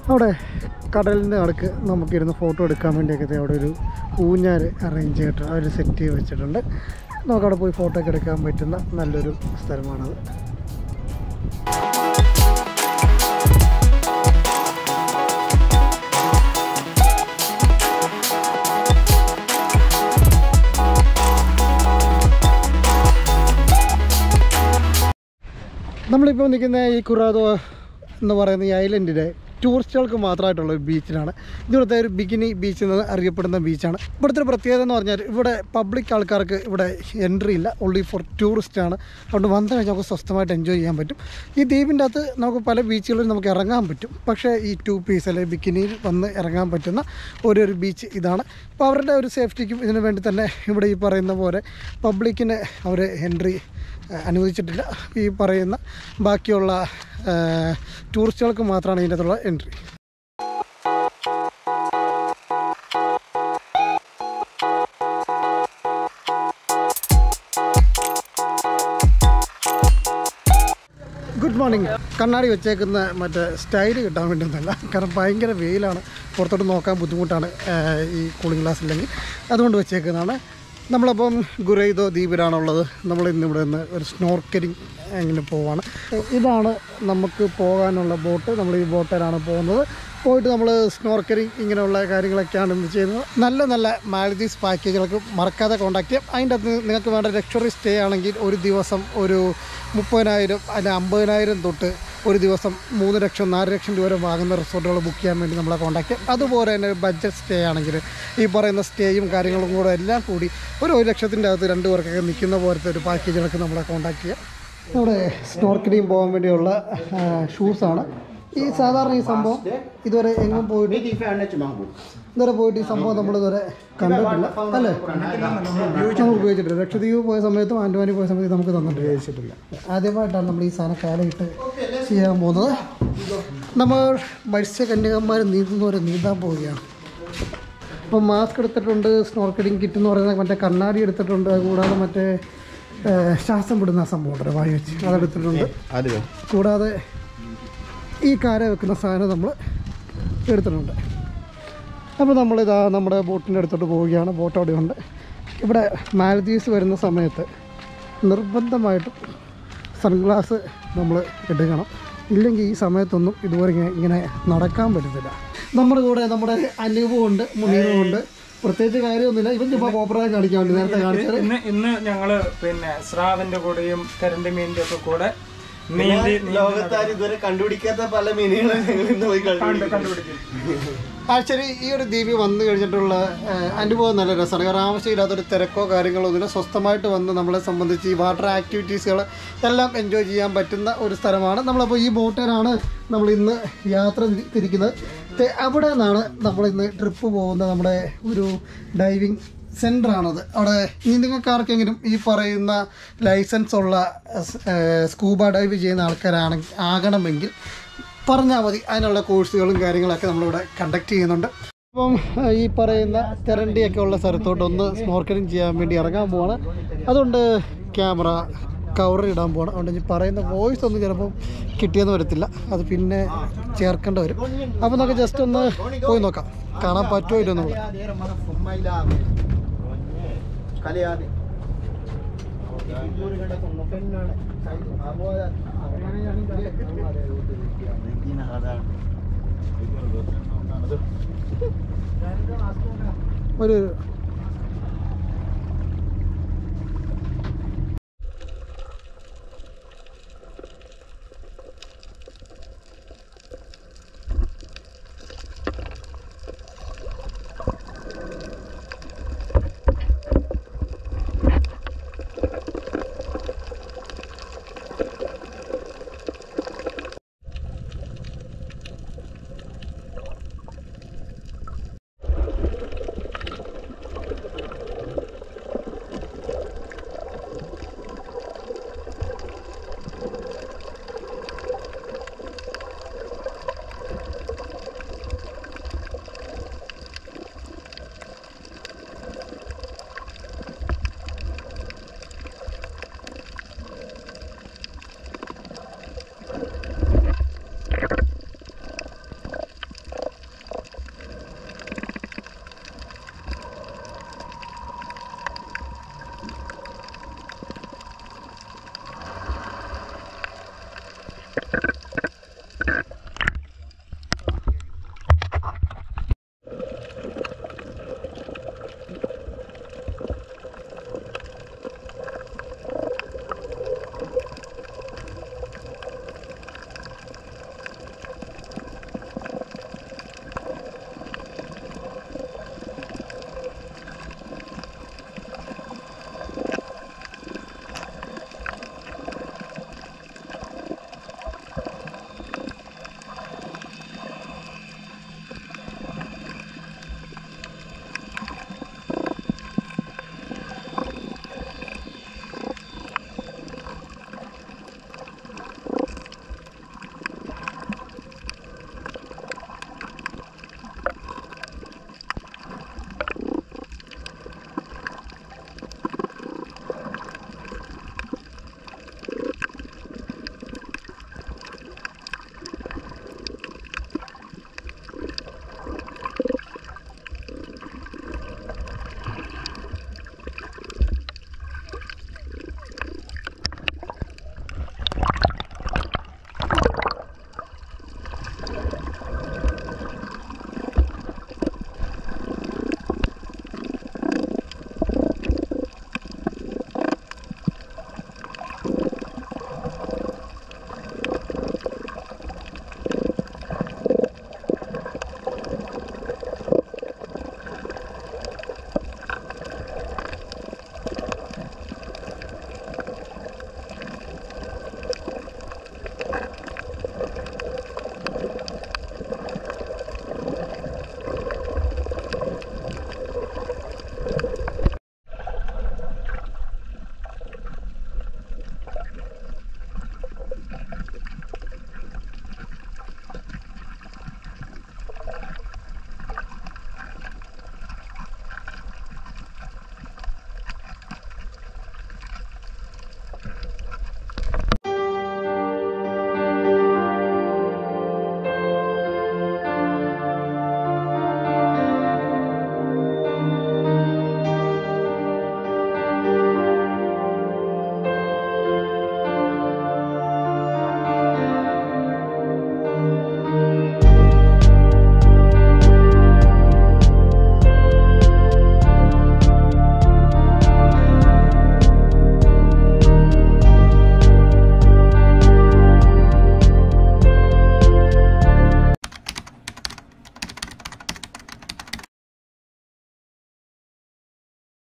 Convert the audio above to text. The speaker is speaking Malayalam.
അവിടെ കടലിൻ്റെ അടുക്ക് നമുക്കിരുന്ന് ഫോട്ടോ എടുക്കാൻ വേണ്ടിയൊക്കെ ദേ അവിടെ ഒരു ഊഞ്ഞാൽ അറേഞ്ച് ചെയ്തിട്ട് അവർ സെറ്റ് ചെയ്ത് വെച്ചിട്ടുണ്ട് നമുക്കവിടെ പോയി ഫോട്ടോ ഒക്കെ എടുക്കാൻ പറ്റുന്ന നല്ലൊരു സ്ഥലമാണത് നമ്മളിപ്പോൾ നിൽക്കുന്ന ഈ കുറാദോ എന്ന് പറയുന്ന ഈ ഐലൻഡിലെ ടൂറിസ്റ്റുകൾക്ക് മാത്രമായിട്ടുള്ള ഒരു ബീച്ചിലാണ് ഇവിടുത്തെ ഒരു ബിഗിനി ബീച്ച് എന്ന് അറിയപ്പെടുന്ന ബീച്ചാണ് ഇവിടുത്തെ ഒരു പ്രത്യേകത എന്ന് പറഞ്ഞാൽ ഇവിടെ പബ്ലിക് ആൾക്കാർക്ക് ഇവിടെ എൻട്രി ഇല്ല ഓൺലി ഫോർ ടൂറിസ്റ്റ് ആണ് അതുകൊണ്ട് വന്നു കഴിഞ്ഞാൽ നമുക്ക് സ്വസ്ഥമായിട്ട് എൻജോയ് ചെയ്യാൻ പറ്റും ഈ ദ്വീപിൻ്റെ അകത്ത് നമുക്ക് പല ബീച്ചുകളിലും നമുക്ക് ഇറങ്ങാൻ പറ്റും പക്ഷേ ഈ ടു പീസ് അല്ലെങ്കിൽ ബിക്കിനിയിൽ വന്ന് ഇറങ്ങാൻ പറ്റുന്ന ഒരു ഒരു ബീച്ച് ഇതാണ് അപ്പോൾ അവരുടെ ഒരു സേഫ്റ്റിക്കും ഇതിനു വേണ്ടി തന്നെ ഇവിടെ ഈ പറയുന്ന പോലെ പബ്ലിക്കിന് അവർ എൻട്രി ഏഹ് അനുവദിച്ചിട്ടില്ല ഈ പറയുന്ന ബാക്കിയുള്ള ഏഹ് ടൂറിസ്റ്റുകൾക്ക് മാത്രമാണ് ഇതിൻ്റെ അകത്തുള്ള എൻട്രി ഗുഡ് മോർണിംഗ് കണ്ണാടി വെച്ചേക്കുന്ന മറ്റേ സ്റ്റൈല് കിട്ടാൻ വേണ്ടിയൊന്നുമല്ല കാരണം ഭയങ്കര വെയിലാണ് പുറത്തോട്ട് നോക്കാൻ ബുദ്ധിമുട്ടാണ് ഏഹ് ഈ കൂളിംഗ് ഗ്ലാസ് ഇല്ലെങ്കിൽ അതുകൊണ്ട് വെച്ചേക്കുന്നതാണ് നമ്മളപ്പം ഗുരൈദോ ദ്വീപിലാണുള്ളത് നമ്മൾ ഇന്ന് ഇവിടെ നിന്ന് ഒരു സ്നോർക്കലിംഗ് ഇങ്ങനെ പോവാണ് ഇതാണ് നമുക്ക് പോകാനുള്ള ബോട്ട് നമ്മൾ ഈ ബോട്ടിലാണ് പോകുന്നത് പോയിട്ട് നമ്മൾ സ്നോർക്കലിംഗ് ഇങ്ങനെയുള്ള കാര്യങ്ങളൊക്കെയാണ് ഇന്ന് ചെയ്യുന്നത് നല്ല നല്ല മാലദ്വീപ്സ് പാക്കേജുകൾക്ക് മറക്കാതെ കോൺടാക്ട് ചെയ്യാം അതിൻ്റെ അകത്ത് നിങ്ങൾക്ക് വേണ്ട ലക്ഷറി സ്റ്റേ ആണെങ്കിൽ ഒരു ദിവസം ഒരു മുപ്പതിനായിരം അല്ല അമ്പതിനായിരം തൊട്ട് ഒരു ദിവസം മൂന്ന് ലക്ഷം നാല് ലക്ഷം രൂപ വരെ വാങ്ങുന്ന റിസോർട്ടുകൾ ബുക്ക് ചെയ്യാൻ വേണ്ടി നമ്മളെ കോൺടാക്ട് ചെയ്യാം അതുപോലെ തന്നെ ബഡ്ജറ്റ് സ്റ്റേ ആണെങ്കിൽ ഈ പറയുന്ന സ്റ്റേയും കാര്യങ്ങളും കൂടെ എല്ലാം കൂടി ഒരു ഒരു ലക്ഷത്തിൻ്റെ അകത്ത് രണ്ട് പേർക്കൊക്കെ നിൽക്കുന്ന പോലത്തെ ഒരു പാക്കേജുകളൊക്കെ നമ്മളെ കോൺടാക്ട് ചെയ്യാം നമ്മുടെ സ്നോർക്കലിംഗ് പോകാൻ വേണ്ടിയുള്ള ഷൂസാണ് ഈ സാധാരണ ഈ സംഭവം ഇതുവരെ എങ്ങും പോയിട്ട് Ini fan cuma bu. ഇതുവരെ പോയിട്ട് ഈ സംഭവം നമ്മൾ ഇതുവരെ കണ്ടിട്ടില്ല അല്ലേ നമ്മൾ ഉപയോഗിച്ചിട്ടില്ല ലക്ഷദ്വീപ് പോയ സമയത്തും ആൻഡ്വാനി പോയ സമയത്ത് നമുക്ക് തന്നിട്ട് ഉപയോഗിച്ചിട്ടില്ല ആദ്യമായിട്ടാണ് നമ്മൾ ഈ സാധനം കാലയിട്ട് ചെയ്യാൻ പോകുന്നത് നമ്മൾ മത്സ്യകന്യകന്മാർ നീന്തുന്നവരെ നീന്താൻ പോവുകയാണ് അപ്പോൾ മാസ്ക് എടുത്തിട്ടുണ്ട് സ്നോർക്കലിംഗ് കിറ്റ് എന്ന് പറയുന്നത് മറ്റേ കണ്ണാടി എടുത്തിട്ടുണ്ട് കൂടാതെ മറ്റേ ഏഹ്, ശ്വാസം വിടുന്ന സംഭവം ഉണ്ടല്ലോ വായു വെച്ച് അതെടുത്തിട്ടുണ്ട് Ada. കൂടാതെ ഈ കാര വെക്കുന്ന സാധനം നമ്മൾ എടുത്തിട്ടുണ്ട് അപ്പോൾ നമ്മളിതാ നമ്മുടെ ബോട്ടിൻ്റെ അടുത്തോട്ട് പോവുകയാണ് ബോട്ട് അവിടെ ഉണ്ട് ഇവിടെ മാലദ്വീപ്സ് വരുന്ന സമയത്ത് നിർബന്ധമായിട്ടും സൺഗ്ലാസ് നമ്മൾ എടുക്കണം ഇല്ലെങ്കിൽ ഈ സമയത്തൊന്നും ഇതുപോലെ ഇങ്ങനെ ഇങ്ങനെ നടക്കാൻ പറ്റത്തില്ല നമ്മുടെ കൂടെ നമ്മുടെ അനുഭവമുണ്ട് മുനീറുമുണ്ട് പ്രത്യേകിച്ച് കാര്യമൊന്നുമില്ല ഇവൻ ചുമ്മാ കോപ്പറായി കാണിക്കാൻ വേണ്ടി നേരത്തെ കാണിച്ചത് ഇന്ന് ഇന്ന് ഞങ്ങള് പിന്നെ സ്രാവിന്റെ കൂടെയും കരണ്ട് മീനിന്റെ ഒക്കെ കൂടെ നീന്തി ലോകത്താരും ഇതുവരെ കണ്ടുപിടിക്കാത്ത പല മീനുകളും ഞങ്ങൾ ഇന്ന് പോയി കണ്ടു കണ്ടുപിടിക്കും ആക്ച്വലി ഈ ഒരു ദ്വീപിൽ വന്നു കഴിഞ്ഞിട്ടുള്ള ഏഹ്, അനുഭവം നല്ല രസമാണ് കാരണം ആവശ്യമില്ലാത്തൊരു തിരക്കോ കാര്യങ്ങളോ ഒന്നുമില്ല സ്വസ്ഥമായിട്ട് വന്ന് നമ്മളെ സംബന്ധിച്ച് ഈ വാട്ടർ ആക്ടിവിറ്റീസുകൾ എല്ലാം എൻജോയ് ചെയ്യാൻ പറ്റുന്ന ഒരു സ്ഥലമാണ് നമ്മളപ്പോൾ ഈ ബോട്ടിലാണ് നമ്മൾ ഇന്ന് യാത്ര തി- തിരിക്കുന്നത് തെ- അവിടെ നിന്നാണ് നമ്മൾ ഇന്ന് ട്രിപ്പ് പോകുന്ന നമ്മുടെ ഒരു ഡൈവിങ് സെൻ്ററാണത് അവിടെ ഇനി നിങ്ങൾക്ക് ആർക്കെങ്കിലും ഈ പറയുന്ന ലൈസൻസ് ഉള്ള ഏഹ്, സ്കൂബ ഡൈവ് ചെയ്യുന്ന ആൾക്കാരാണ് ആകണമെങ്കിൽ പറഞ്ഞാൽ മതി അതിനുള്ള കോഴ്സുകളും കാര്യങ്ങളൊക്കെ നമ്മളിവിടെ കണ്ടക്ട് ചെയ്യുന്നുണ്ട് അപ്പം ഏഹ്, ഈ പറയുന്ന തെരണ്ടിയൊക്കെ ഉള്ള സ്ഥലത്തോട്ട് ഒന്ന് സ്നോർക്കലിംഗ് ചെയ്യാൻ വേണ്ടി ഇറങ്ങാൻ പോവാണ് അതുകൊണ്ട് ക്യാമറ കവർ ഇടാൻ പോവാണ് അതുകൊണ്ട് ഇനി പറയുന്ന വോയിസ് ഒന്നും ചിലപ്പം കിട്ടിയെന്ന് വരത്തില്ല അത് പിന്നെ ചേർക്കേണ്ടി വരും അപ്പോൾ നമുക്ക് ജസ്റ്റ് ഒന്ന് പോയി നോക്കാം കാണാൻ പറ്റുമോ ഇല്ലെന്ന് Kali ada. ഒരു